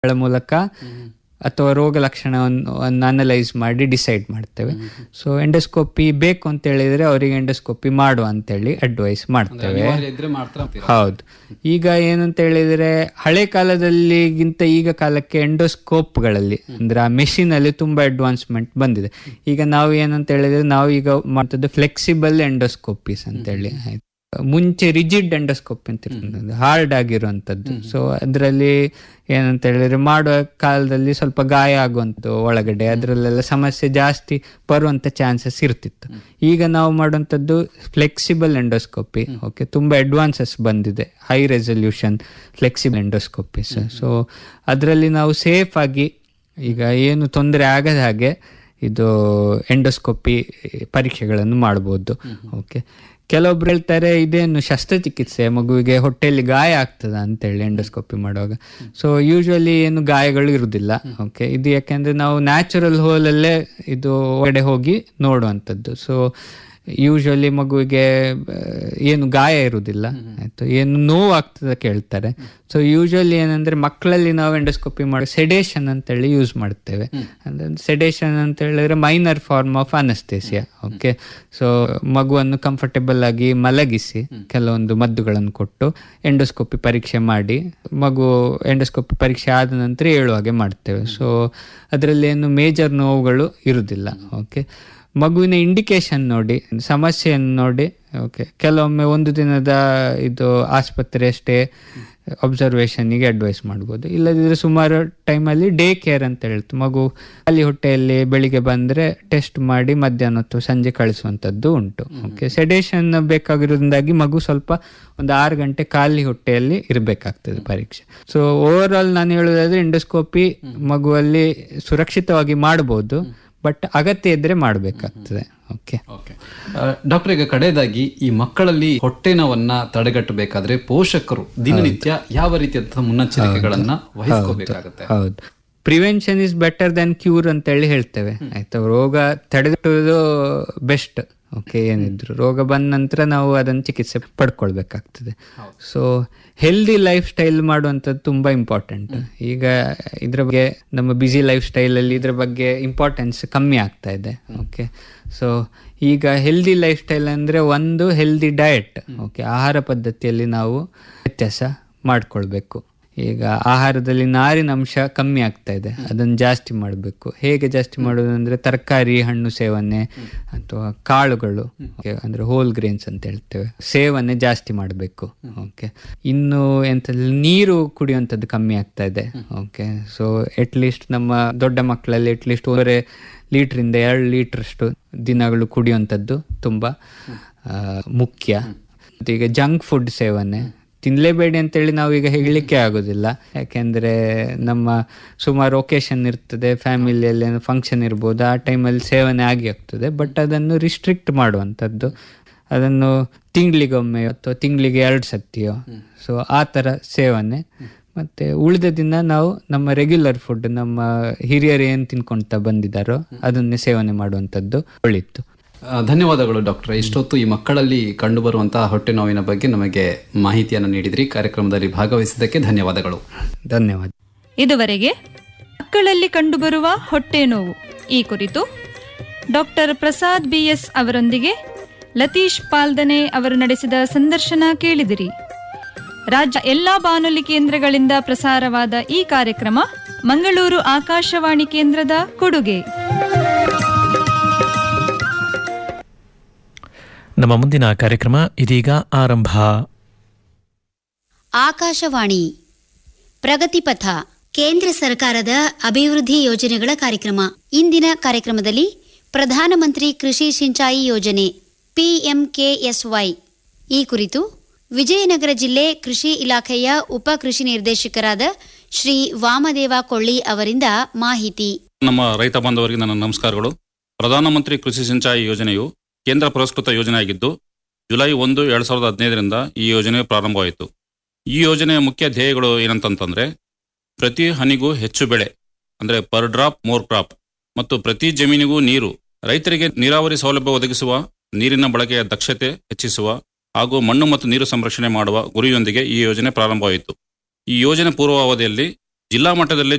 ಗಳ ಮೂಲಕ ಅಥವಾ ರೋಗ ಲಕ್ಷಣವನ್ನು ಅನಲೈಸ್ ಮಾಡಿ ಡಿಸೈಡ್ ಮಾಡ್ತೇವೆ ಸೊ ಎಂಡೋಸ್ಕೋಪಿ ಬೇಕು ಅಂತ ಹೇಳಿದ್ರೆ ಅವರಿಗೆ ಎಂಡೋಸ್ಕೋಪಿ ಮಾಡುವ ಅಂತೇಳಿ ಅಡ್ವೈಸ್ ಮಾಡ್ತೇವೆ ಅನಿವಾರ್ಯ ಇದ್ರೆ ಮಾತ್ರ ಅಂತೀರಾ? ಹೌದು ಈಗ ಏನಂತ ಹೇಳಿದ್ರೆ ಹಳೆ ಕಾಲದಲ್ಲಿಗಿಂತ ಈಗ ಕಾಲಕ್ಕೆ ಎಂಡೋಸ್ಕೋಪ್ಗಳಲ್ಲಿ ಅಂದ್ರೆ ಆ ಮೆಷಿನ್ ಅಲ್ಲಿ ತುಂಬಾ ಅಡ್ವಾನ್ಸ್ಮೆಂಟ್ ಬಂದಿದೆ ಈಗ ನಾವು ಏನಂತ ಹೇಳಿದ್ರೆ ನಾವು ಈಗ ಮಾಡ್ತದ್ದು ಫ್ಲೆಕ್ಸಿಬಲ್ ಎಂಡೋಸ್ಕೋಪೀಸ್ ಅಂತ ಹೇಳಿ ಆಯ್ತು ಮುಂಚೆ ರಿಜಿಡ್ ಎಂಡೋಸ್ಕೋಪ್ ಅಂತ ಇರ್ತದೆ ಹಾರ್ಡ್ ಆಗಿರುವಂತದ್ದು ಸೊ ಅದರಲ್ಲಿ ಏನಂತ ಹೇಳಿದ್ರೆ ಮಾಡುವ ಕಾಲದಲ್ಲಿ ಸ್ವಲ್ಪ ಗಾಯ ಆಗುವಂತ ಒಳಗಡೆ ಅದರಲ್ಲೆಲ್ಲ ಸಮಸ್ಯೆ ಜಾಸ್ತಿ ಬರುವಂತ ಚಾನ್ಸಸ್ ಇರ್ತಿತ್ತು ಈಗ ನಾವು ಮಾಡುವಂಥದ್ದು ಫ್ಲೆಕ್ಸಿಬಲ್ ಎಂಡೋಸ್ಕೋಪಿ ಓಕೆ ತುಂಬಾ ಅಡ್ವಾನ್ಸಸ್ ಬಂದಿದೆ high resolution flexible endoscopies so ಅದರಲ್ಲಿ ನಾವು ಸೇಫ್ ಆಗಿ ಈಗ ಏನು ತೊಂದರೆ ಆಗದ ಹಾಗೆ ಇದು ಎಂಡೋಸ್ಕೋಪಿ ಪರೀಕ್ಷೆಗಳನ್ನು ಮಾಡ್ಬೋದು ಓಕೆ ಕೆಲವೊಬ್ರು ಹೇಳ್ತಾರೆ ಇದೇನು ಶಸ್ತ್ರಚಿಕಿತ್ಸೆ ಮಗುವಿಗೆ ಹೊಟ್ಟೆಯಲ್ಲಿ ಗಾಯ ಆಗ್ತದ ಅಂತೇಳಿ ಎಂಡೋಸ್ಕೋಪಿ ಮಾಡುವಾಗ ಸೊ ಯೂಶುವಲಿ ಏನು ಗಾಯಗಳು ಇರುವುದಿಲ್ಲ ಓಕೆ ಇದು ಯಾಕೆಂದ್ರೆ ನಾವು ನ್ಯಾಚುರಲ್ ಹೋಲಲ್ಲೇ ಇದು ಒಳಗಡೆ ಹೋಗಿ ನೋಡುವಂಥದ್ದು ಸೊ ಯೂಶುವಲಿ ಮಗುವಿಗೆ ಆ, ಏನು ಗಾಯ ಇರುವುದಿಲ್ಲ ಆಯ್ತು ಏನು ನೋವು ಆಗ್ತದೆ ಕೇಳ್ತಾರೆ ಸೊ ಯೂಶುವಲಿ ಏನಂದ್ರೆ ಮಕ್ಕಳಲ್ಲಿ ನಾವು ಎಂಡೋಸ್ಕೋಪಿ ಮಾಡೋ ಸೆಡೇಷನ್ ಅಂತೇಳಿ ಯೂಸ್ ಮಾಡ್ತೇವೆ ಅಂದ್ರೆ ಸೆಡೇಷನ್ ಅಂತ ಹೇಳಿದ್ರೆ minor form of anaesthesia okay so ಮಗುವನ್ನು ಕಂಫರ್ಟೇಬಲ್ ಆಗಿ ಮಲಗಿಸಿ ಕೆಲವೊಂದು ಮದ್ದುಗಳನ್ನು ಕೊಟ್ಟು ಎಂಡೋಸ್ಕೋಪಿ ಪರೀಕ್ಷೆ ಮಾಡಿ ಮಗು ಎಂಡೋಸ್ಕೋಪಿ ಪರೀಕ್ಷೆ ಆದ ನಂತರ ಹೇಳುವ ಹಾಗೆ ಮಾಡ್ತೇವೆ ಸೊ ಅದರಲ್ಲಿ ಏನು ಮೇಜರ್ ನೋವುಗಳು ಇರುವುದಿಲ್ಲ ಓಕೆ ಮಗುವಿನ ಇಂಡಿಕೇಶನ್ ನೋಡಿ ಸಮಸ್ಯೆಯನ್ನು ನೋಡಿ ಓಕೆ ಕೆಲವೊಮ್ಮೆ ಒಂದು ದಿನದ ಇದು ಆಸ್ಪತ್ರೆ ಅಷ್ಟೇ ಅಬ್ಸರ್ವೇಷನ್ಗೆ ಅಡ್ವೈಸ್ ಮಾಡ್ಬೋದು ಇಲ್ಲದಿದ್ರೆ ಸುಮಾರು ಟೈಮಲ್ಲಿ ಡೇ ಕೇರ್ ಅಂತ ಹೇಳ್ತು ಮಗು ಅಲ್ಲಿ ಹೊಟ್ಟೆಯಲ್ಲಿ ಬೆಳಿಗ್ಗೆ ಬಂದ್ರೆ ಟೆಸ್ಟ್ ಮಾಡಿ ಮಧ್ಯಾಹ್ನ ಹೊತ್ತು ಸಂಜೆ ಕಳಿಸುವಂಥದ್ದು ಉಂಟು ಓಕೆ ಸೆಡೇಷನ್ ಬೇಕಾಗಿರೋದ್ರಿಂದಾಗಿ ಮಗು ಸ್ವಲ್ಪ ಒಂದು ಆರು ಗಂಟೆ ಖಾಲಿ ಹೊಟ್ಟೆಯಲ್ಲಿ ಇರಬೇಕಾಗ್ತದೆ ಪರೀಕ್ಷೆ ಸೊ ಓವರ್ ಆಲ್ ನಾನು ಹೇಳೋದಾದ್ರೆ ಎಂಡೋಸ್ಕೋಪಿ ಮಗುವಲ್ಲಿ ಸುರಕ್ಷಿತವಾಗಿ ಮಾಡಬಹುದು ಬಟ್ ಅಗತ್ಯ ಇದ್ರೆ ಮಾಡಬೇಕಾಗ್ತದೆ ಓಕೆ ಓಕೆ ಆ, ಡಾಕ್ಟರ್ ಈಗ ಕಡೆಯದಾಗಿ ಈ ಮಕ್ಕಳಲ್ಲಿ ಹೊಟ್ಟೆ ನೋವನ್ನ ತಡೆಗಟ್ಟಬೇಕಾದ್ರೆ ಪೋಷಕರು ದಿನನಿತ್ಯ ಯಾವ ರೀತಿಯಾದಂತಹ ಮುನ್ನೆಚ್ಚರಿಕೆಗಳನ್ನ ವಹಿಸ್ಕೋಬೇಕಾಗತ್ತೆ ಹೌದು prevention is better than cure ಅಂತ ಹೇಳಿ ಹೇಳ್ತೇವೆ ಆಯ್ತಾ ರೋಗ ತಡೆಗಟ್ಟುವುದು ಬೆಸ್ಟ್ ಓಕೆ ಏನಿದ್ರು ರೋಗ ಬಂದ ನಂತರ ನಾವು ಅದನ್ನು ಚಿಕಿತ್ಸೆ ಪಡ್ಕೊಳ್ಬೇಕಾಗ್ತದೆ ಸೊ ಹೆಲ್ದಿ ಲೈಫ್ ಸ್ಟೈಲ್ ಮಾಡುವಂಥದ್ದು ತುಂಬಾ ಇಂಪಾರ್ಟೆಂಟ್ ಈಗ ಇದ್ರ ಬಗ್ಗೆ ನಮ್ಮ ಬ್ಯುಸಿ ಲೈಫ್ ಸ್ಟೈಲಲ್ಲಿ ಇದ್ರ ಬಗ್ಗೆ ಇಂಪಾರ್ಟೆನ್ಸ್ ಕಮ್ಮಿ ಆಗ್ತಾ ಇದೆ ಓಕೆ ಸೊ ಈಗ ಹೆಲ್ದಿ ಲೈಫ್ ಸ್ಟೈಲ್ ಅಂದ್ರೆ ಒಂದು ಹೆಲ್ದಿ ಡಯಟ್ ಓಕೆ ಆಹಾರ ಪದ್ಧತಿಯಲ್ಲಿ ನಾವು ವ್ಯತ್ಯಾಸ ಮಾಡ್ಕೊಳ್ಬೇಕು ಈಗ ಆಹಾರದಲ್ಲಿ ನಾರಿನ ಅಂಶ ಕಮ್ಮಿ ಆಗ್ತಾ ಇದೆ ಅದನ್ನು ಜಾಸ್ತಿ ಮಾಡಬೇಕು ಹೇಗೆ ಜಾಸ್ತಿ ಮಾಡೋದು ಅಂದ್ರೆ ತರಕಾರಿ ಹಣ್ಣು ಸೇವನೆ ಅಥವಾ ಕಾಳುಗಳು okay, ಅಂದ್ರೆ ಹೋಲ್ ಗ್ರೇನ್ಸ್ ಅಂತ ಹೇಳ್ತೇವೆ ಸೇವನೆ ಜಾಸ್ತಿ ಮಾಡಬೇಕು ಓಕೆ ಇನ್ನು ಎಂತ ನೀರು ಕುಡಿಯುವಂಥದ್ದು ಕಮ್ಮಿ ಆಗ್ತಾ ಇದೆ ಓಕೆ ಸೊ ಅಟ್ ಲೀಸ್ಟ್ ನಮ್ಮ ದೊಡ್ಡ ಮಕ್ಕಳಲ್ಲಿ ಅಟ್ ಲೀಸ್ಟ್ ಒಂದೂವರೆ ಲೀಟ್ರಿಂದ ಎರಡು ಲೀಟರ್ ಅಷ್ಟು ದಿನಗಳು ಕುಡಿಯುವಂಥದ್ದು ತುಂಬಾ ಆ, ಮುಖ್ಯ ಮತ್ತೆ ಈಗ ಜಂಕ್ ಫುಡ್ ಸೇವನೆ ತಿನ್ಲೇಬೇಡಿ ಅಂತೇಳಿ ನಾವು ಈಗ ಹೇಳಲಿಕ್ಕೆ ಆಗೋದಿಲ್ಲ ಯಾಕೆಂದ್ರೆ ನಮ್ಮ ಸುಮಾರು ಒಕೇಶನ್ ಇರ್ತದೆ ಫ್ಯಾಮಿಲಿಯಲ್ಲಿ ಫಂಕ್ಷನ್ ಇರ್ಬೋದು ಆ ಟೈಮಲ್ಲಿ ಸೇವನೆ ಆಗಿ ಆಗ್ತದೆ ಬಟ್ ಅದನ್ನು ರಿಸ್ಟ್ರಿಕ್ಟ್ ಮಾಡುವಂಥದ್ದು ಅದನ್ನು ತಿಂಗಳಿಗೊಮ್ಮೆ ಅಥವಾ ತಿಂಗಳಿಗೆ ಎರಡು ಸತಿಯೋ ಸೊ ಆ ಥರ ಸೇವನೆ ಮತ್ತೆ ಉಳಿದ ದಿನ ನಾವು ನಮ್ಮ ರೆಗ್ಯುಲರ್ ಫುಡ್ ನಮ್ಮ ಹಿರಿಯರು ಏನು ತಿನ್ಕೊಂತ ಬಂದಿದ್ದಾರೋ ಅದನ್ನೇ ಸೇವನೆ ಮಾಡುವಂಥದ್ದು ಒಳಿತು ಆ, ಧನ್ಯವಾದಗಳು ಡಾಕ್ಟರ್ ಇಷ್ಟೊತ್ತು ಈ ಮಕ್ಕಳಲ್ಲಿ ಕಂಡುಬರುವಂತಹ ಹೊಟ್ಟೆ ನೋವಿನ ಬಗ್ಗೆ ನಮಗೆ ಮಾಹಿತಿಯನ್ನು ನೀಡಿದ್ರಿ ಕಾರ್ಯಕ್ರಮದಲ್ಲಿ ಭಾಗವಹಿಸಿದ್ದಕ್ಕೆ ಧನ್ಯವಾದಗಳು ಧನ್ಯವಾದ ಇದುವರೆಗೆ ಮಕ್ಕಳಲ್ಲಿ ಕಂಡುಬರುವ ಹೊಟ್ಟೆ ನೋವು ಈ ಕುರಿತು ಡಾಕ್ಟರ್ ಪ್ರಸಾದ್ ಬಿಎಸ್ ಅವರೊಂದಿಗೆ ಲತೀಶ್ ಪಾಲ್ದನೆ ಅವರು ನಡೆಸಿದ ಸಂದರ್ಶನ ಕೇಳಿದಿರಿ ರಾಜ್ಯ ಎಲ್ಲಾ ಬಾನುಲಿ ಕೇಂದ್ರಗಳಿಂದ ಪ್ರಸಾರವಾದ ಈ ಕಾರ್ಯಕ್ರಮ ಮಂಗಳೂರು ಆಕಾಶವಾಣಿ ಕೇಂದ್ರದ ಕೊಡುಗೆ ನಮ್ಮ ಮುಂದಿನ ಕಾರ್ಯಕ್ರಮ ಇದೀಗ ಆರಂಭ ಆಕಾಶವಾಣಿ ಪ್ರಗತಿಪಥ ಕೇಂದ್ರ ಸರ್ಕಾರದ ಅಭಿವೃದ್ಧಿ ಯೋಜನೆಗಳ ಕಾರ್ಯಕ್ರಮ ಇಂದಿನ ಕಾರ್ಯಕ್ರಮದಲ್ಲಿ ಪ್ರಧಾನಮಂತ್ರಿ ಕೃಷಿ ಸಿಂಚಾಯಿ ಯೋಜನೆ ಪಿಎಂಕೆಎಸ್ವೈ ಈ ಕುರಿತು ವಿಜಯನಗರ ಜಿಲ್ಲೆ ಕೃಷಿ ಇಲಾಖೆಯ ಉಪ ಕೃಷಿ ನಿರ್ದೇಶಕರಾದ ಶ್ರೀ ವಾಮದೇವ ಕೊಳ್ಳಿ ಅವರಿಂದ ಮಾಹಿತಿ ನಮ್ಮ ರೈತ ಬಾಂಧವರಿಗೆ ನನ್ನ ನಮಸ್ಕಾರಗಳು ಪ್ರಧಾನಮಂತ್ರಿ ಕೃಷಿ ಸಿಂಚಾಯಿ ಯೋಜನೆಯು ಕೇಂದ್ರ ಪುರಸ್ಕೃತ ಯೋಜನೆಯಾಗಿದ್ದು ಜುಲೈ ಒಂದು ಎರಡ್ ಸಾವಿರದ ಹದಿನೈದರಿಂದ ಈ ಯೋಜನೆ ಪ್ರಾರಂಭವಾಯಿತು ಈ ಯೋಜನೆಯ ಮುಖ್ಯ ಧ್ಯೇಯಗಳು ಏನಂತಂತಂದ್ರೆ ಪ್ರತಿ ಹನಿಗೂ ಹೆಚ್ಚು ಬೆಳೆ ಅಂದ್ರೆ ಪರ್ ಡ್ರಾಪ್ ಮೋರ್ ಕ್ರಾಪ್ ಮತ್ತು ಪ್ರತಿ ಜಮೀನಿಗೂ ನೀರು ರೈತರಿಗೆ ನೀರಾವರಿ ಸೌಲಭ್ಯ ಒದಗಿಸುವ ನೀರಿನ ಬಳಕೆಯ ದಕ್ಷತೆ ಹೆಚ್ಚಿಸುವ ಹಾಗೂ ಮಣ್ಣು ಮತ್ತು ನೀರು ಸಂರಕ್ಷಣೆ ಮಾಡುವ ಗುರಿಯೊಂದಿಗೆ ಈ ಯೋಜನೆ ಪ್ರಾರಂಭವಾಯಿತು ಈ ಯೋಜನೆ ಪೂರ್ವಾವಧಿಯಲ್ಲಿ ಜಿಲ್ಲಾ ಮಟ್ಟದಲ್ಲಿ